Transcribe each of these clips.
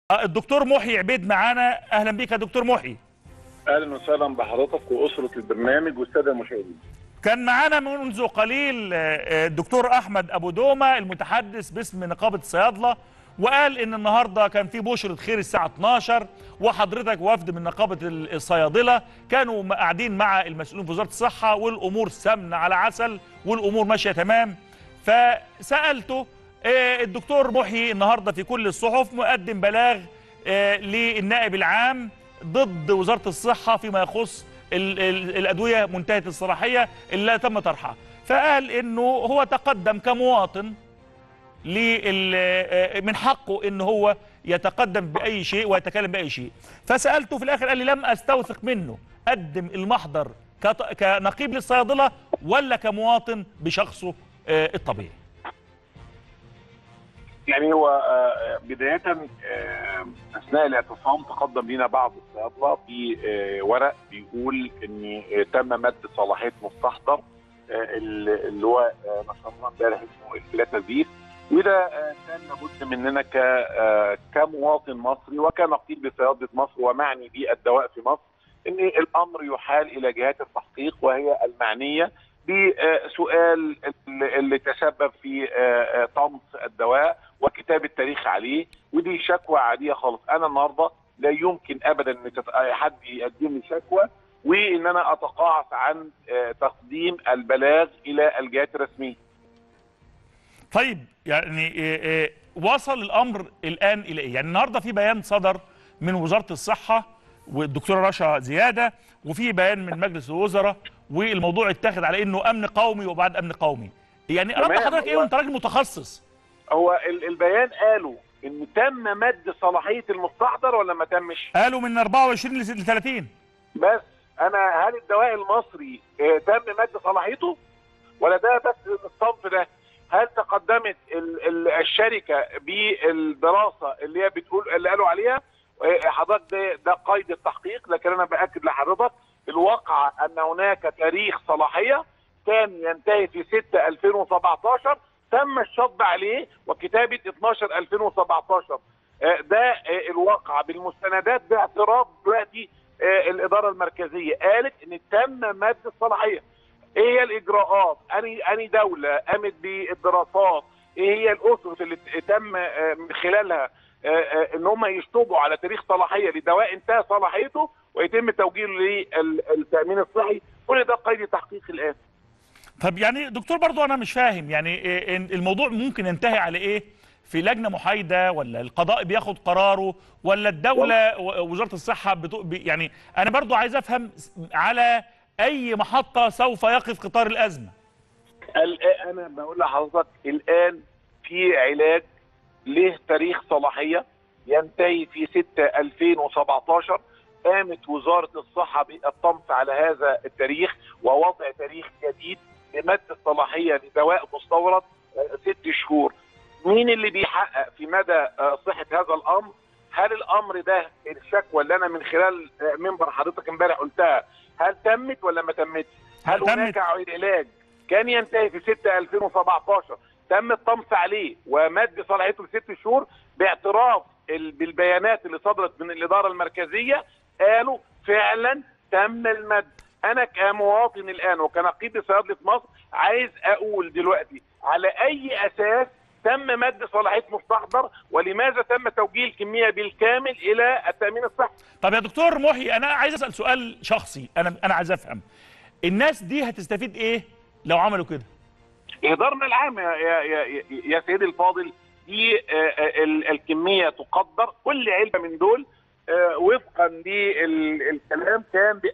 الدكتور محي عبيد معانا اهلا بيك يا دكتور محي اهلا وسهلا بحضرتك واسره البرنامج والساده المشاهدين. كان معانا منذ قليل آه، الدكتور احمد ابو دومه المتحدث باسم نقابه الصيادله وقال ان النهارده كان في بشره خير الساعه 12 وحضرتك وفد من نقابه الصيادله كانوا قاعدين مع المسؤولين في وزاره الصحه والامور سمنه على عسل والامور ماشيه تمام فسالته آه، الدكتور محيي النهارده في كل الصحف مقدم بلاغ آه، للنائب العام ضد وزاره الصحه فيما يخص ال- ال- الادويه منتهيه الصلاحيه اللي تم طرحها فقال انه هو تقدم كمواطن لل- آه، من حقه ان هو يتقدم باي شيء ويتكلم باي شيء فسالته في الاخر قال لي لم استوثق منه قدم المحضر كط- كنقيب للصيادله ولا كمواطن بشخصه آه، الطبيعي يعني هو آه، بدايه آه، اثناء الاعتصام تقدم لنا بعض الصيادله بورق بيقول ان آه، تم مد صلاحيه مستحضر آه، اللي هو آه، نشرناه امبارح اسمه الفلاتازير وده آه، كان لابد مننا ك آه، كمواطن مصري وكنقيب بصيادله مصر ومعني بالدواء في مصر ان الامر يحال الى جهات التحقيق وهي المعنيه بسؤال اللي تسبب في آه، آه، طمس الدواء وكتابه تاريخ عليه ودي شكوى عاديه خالص انا النهارده لا يمكن ابدا ان تت- حد يقدم لي شكوى وان انا اتقاعس عن آه، تقديم البلاغ الى الجهات الرسميه طيب يعني آه، آه، وصل الامر الان الى ايه؟ يعني النهارده في بيان صدر من وزاره الصحه والدكتوره رشا زياده وفي بيان من مجلس الوزراء والموضوع اتاخد على انه امن قومي وبعد امن قومي. يعني رد تمام، حضرتك ايه هو- وانت راجل متخصص؟ هو ال- البيان قالوا ان تم مد صلاحيه المستحضر ولا ما تمش قالوا من 24 ل 30 بس انا هل الدواء المصري آه، تم مد صلاحيته ولا ده بس الصنف ده هل تقدمت ال- ال- الشركه بالدراسه اللي هي بتقول اللي قالوا عليها آه، حضرتك ده, ده قيد التحقيق لكن انا باكد لحضرتك الواقع ان هناك تاريخ صلاحيه كان ينتهي في 6 2017 تم الشطب عليه وكتابه 12 2017 آه، ده آه، الواقع بالمستندات باعتراف دلوقتي آه، الاداره المركزيه قالت ان تم مد الصلاحيه ايه هي الاجراءات اني اني دوله قامت بالدراسات ايه هي الاسس اللي ت- تم آه، من خلالها آه، آه، ان هم يشطبوا على تاريخ صلاحيه لدواء انتهى صلاحيته ويتم توجيهه للتامين الصحي كل ده قيد تحقيق الان طب يعني دكتور برضو انا مش فاهم يعني إيه إن الموضوع ممكن ينتهي على ايه في لجنه محايده ولا القضاء بياخد قراره ولا الدوله و- وزاره الصحه بتو... بي- يعني انا برضو عايز افهم س- على اي محطه سوف يقف قطار الازمه الآن انا بقول لحضرتك الان في علاج له تاريخ صلاحيه ينتهي في 6 2017 قامت وزاره الصحه بالطمس على هذا التاريخ ووضع تاريخ جديد لمد الصلاحيه لدواء مستورد آه، ست شهور. مين اللي بيحقق في مدى آه، صحه هذا الامر؟ هل الامر ده الشكوى اللي انا من خلال آه، منبر حضرتك امبارح قلتها هل تمت ولا ما تمتش؟ هل تمت. هناك علاج كان ينتهي في 6 2017 تم الطمس عليه ومد صلاحيته لست شهور باعتراف ال- بالبيانات اللي صدرت من الاداره المركزيه قالوا فعلا تم المد انا كمواطن الان وكنقيب صيادله مصر عايز اقول دلوقتي على اي اساس تم مد صلاحيه مستحضر ولماذا تم توجيه الكميه بالكامل الى التامين الصحي طب يا دكتور محي انا عايز اسال سؤال شخصي انا انا عايز افهم الناس دي هتستفيد ايه لو عملوا كده إهدارنا العام يا يا يا, يا سيدي الفاضل دي آه، آه، ال- الكمية تقدر كل علبة من دول آه، وفقا للكلام كان ب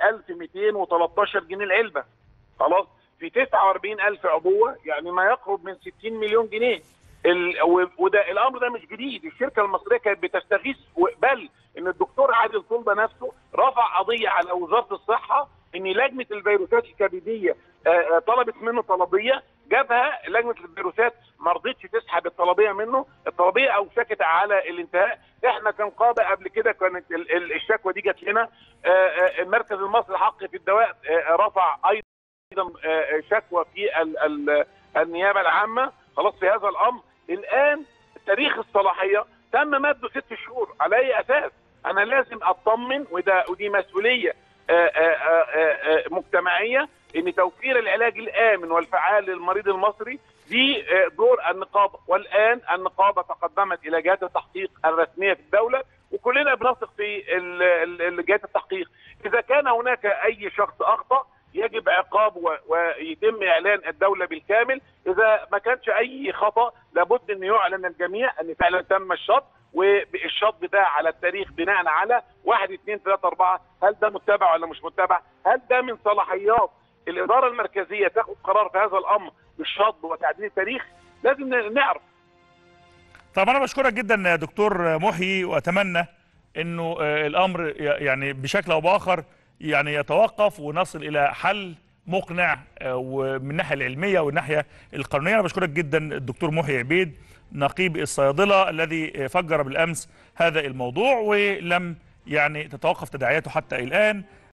1213 جنيه العلبة خلاص في 49000 عبوة يعني ما يقرب من 60 مليون جنيه ال- و- وده الامر ده مش جديد الشركه المصريه كانت بتستغيث و- بل ان الدكتور عادل طلبه نفسه رفع قضيه على وزاره الصحه ان لجنه الفيروسات الكبديه آه، آه، طلبت منه طلبيه جابها لجنه الفيروسات ما رضتش تسحب الطلبيه منه الطلبيه اوشكت على الانتهاء احنا كنقابه قبل كده كانت ال- ال- الشكوى دي جت لنا آه، آه، المركز المصري الحق في الدواء آه، رفع ايضا آه، شكوى في ال- ال- النيابه العامه خلاص في هذا الامر الان تاريخ الصلاحيه تم مده ست شهور على اي اساس؟ انا لازم اطمن وده ودي مسؤوليه آه، آه، آه، آه، مجتمعيه ان توفير العلاج الامن والفعال للمريض المصري دي آه، دور النقابه والان النقابه تقدمت الى جهات التحقيق الرسميه في الدوله وكلنا بنثق في ال- ال- ال- جهات التحقيق اذا كان هناك اي شخص اخطا يجب عقابه و- ويتم اعلان الدوله بالكامل اذا ما كانش اي خطا لابد ان يعلن الجميع ان فعلا تم الشط والشط ده على التاريخ بناء على واحد اثنين ثلاثة أربعة هل ده متبع ولا مش متبع هل ده من صلاحيات الإدارة المركزية تاخد قرار في هذا الأمر بالشط وتعديل التاريخ لازم نعرف طب انا بشكرك جدا يا دكتور محيي واتمنى انه آه، الامر ي- يعني بشكل او باخر يعني يتوقف ونصل الى حل مقنع آه، ومن الناحيه العلميه والناحيه القانونيه انا بشكرك جدا الدكتور محيي عبيد نقيب الصيادله الذي آه، فجر بالامس هذا الموضوع ولم يعني تتوقف تداعياته حتى الان